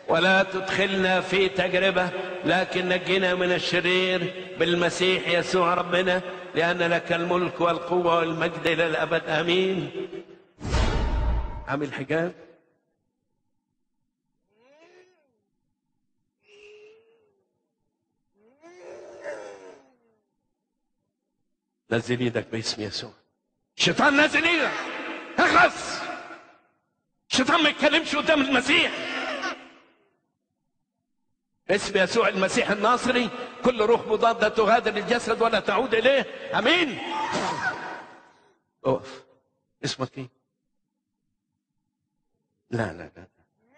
ولا تدخلنا في تجربة لكن نجنا من الشرير بالمسيح يسوع ربنا لأن لك الملك والقوة والمجد إلى الأبد آمين عامل حجاب نزل ايدك باسم يسوع الشيطان نزل ايدك اخلص الشيطان ما يتكلمش قدام المسيح اسم يسوع المسيح الناصري كل روح مضادة تغادر الجسد ولا تعود إليه أمين اقف اسمك ايه لا لا لا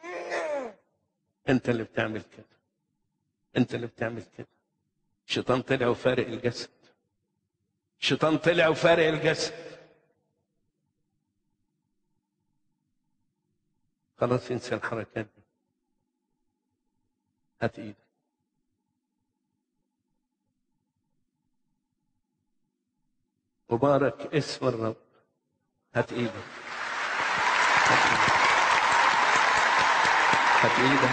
انت اللي بتعمل كده انت اللي بتعمل كده الشيطان طلع وفارق الجسد الشيطان طلع وفارق الجسد خلاص انسى الحركات دي هات ايدك مبارك اسم الرب هات ايدك هات ايدك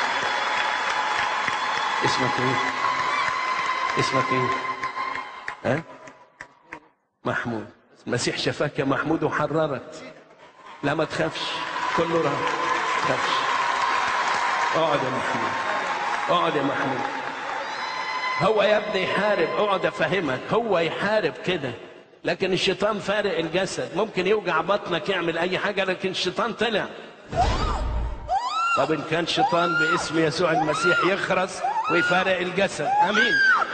اسمك ايه اسمك ايه ها محمود المسيح شفاك يا محمود وحررك لا ما تخافش كله راح ما تخافش اقعد يا محمود اقعد يا محمود هو يا ابني يحارب اقعد افهمك هو يحارب كده لكن الشيطان فارق الجسد ممكن يوجع بطنك يعمل اي حاجه لكن الشيطان طلع طب ان كان شيطان باسم يسوع المسيح يخرس ويفارق الجسد امين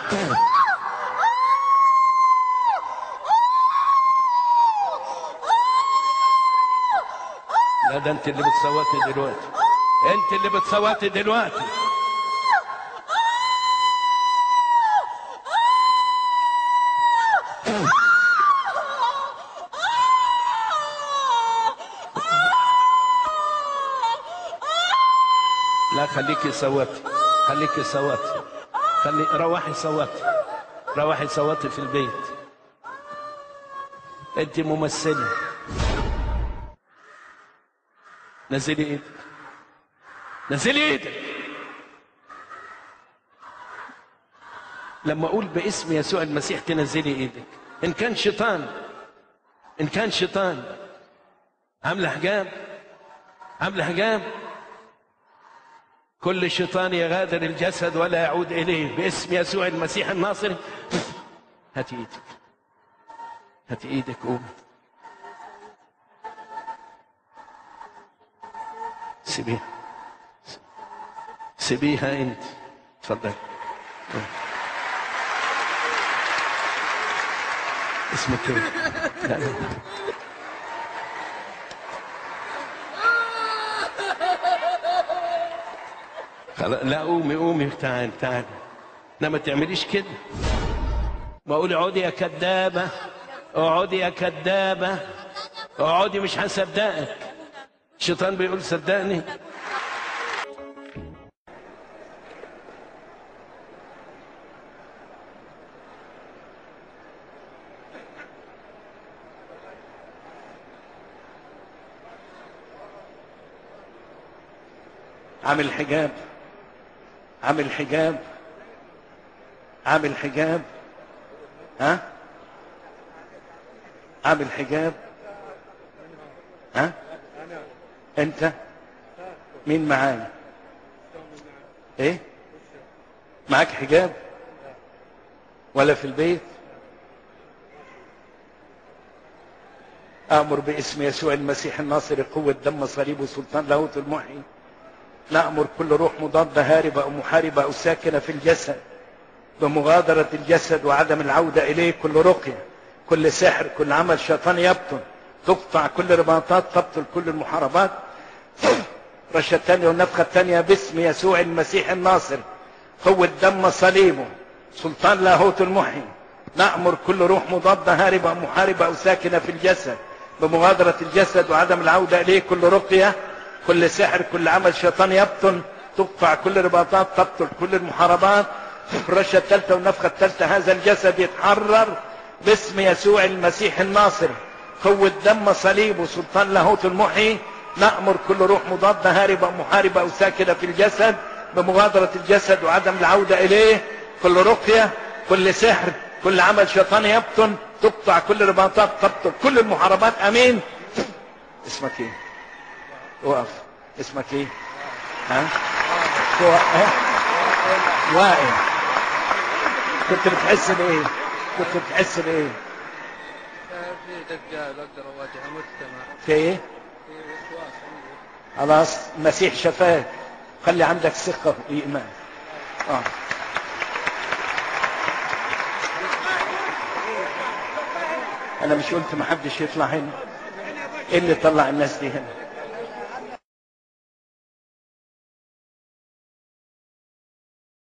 لا ده انت اللي بتصوتي دلوقتي انت اللي بتصوتي دلوقتي لا خليكي صوتي خليكي صوتي خلي روحي صوتي روحي صوتي في البيت انت ممثله نزلي ايدك نزلي ايدك لما اقول باسم يسوع المسيح تنزلي ايدك ان كان شيطان ان كان شيطان عامله حجاب عامله حجاب كل شيطان يغادر الجسد ولا يعود اليه باسم يسوع المسيح الناصري هاتي ايدك هاتي ايدك قومي سيبيها سيبيها انت اتفضل اسمك ايه؟ لا لا خلاص لا قومي قومي تعال تعال لا ما تعمليش كده بقول اقعدي يا كدابه اقعدي يا كدابه اقعدي مش هصدقك الشيطان بيقول صدقني عامل حجاب عامل حجاب عامل حجاب ها عامل حجاب ها انت مين معانا ايه معاك حجاب ولا في البيت امر باسم يسوع المسيح الناصر قوة دم صليب سلطان لاهوت المحيي نأمر كل روح مضادة هاربة أو محاربة أو ساكنة في الجسد بمغادرة الجسد وعدم العودة إليه كل رقية كل سحر كل عمل شيطان يبطل تقطع كل رباطات تبطل كل المحاربات رشة الثانية والنفخة الثانية باسم يسوع المسيح الناصر قوة دم صليبه سلطان لاهوت المحيي نأمر كل روح مضادة هاربة أو محاربة أو ساكنة في الجسد بمغادرة الجسد وعدم العودة إليه كل رقية كل سحر كل عمل شيطان يبطل تقطع كل رباطات تبطل كل المحاربات الرشة الثالثة والنفخة الثالثة هذا الجسد يتحرر باسم يسوع المسيح الناصر قوة دم صليبه سلطان لاهوت المحيي نأمر كل روح مضادة هاربة محاربة أو ساكنة في الجسد بمغادرة الجسد وعدم العودة إليه كل رقية كل سحر كل عمل شيطاني يبطن تقطع كل رباطات تبطل كل المحاربات أمين اسمك ايه وقف اسمك ايه ها هو ها؟ وائل كنت بتحس بايه كنت بتحس بايه في دقة بقدر أواجه مجتمع في ايه في وسواس عندي خلاص المسيح شفاك خلي عندك ثقة وإيمان آه. أنا مش قلت ما حدش يطلع هنا إيه اللي طلع الناس دي هنا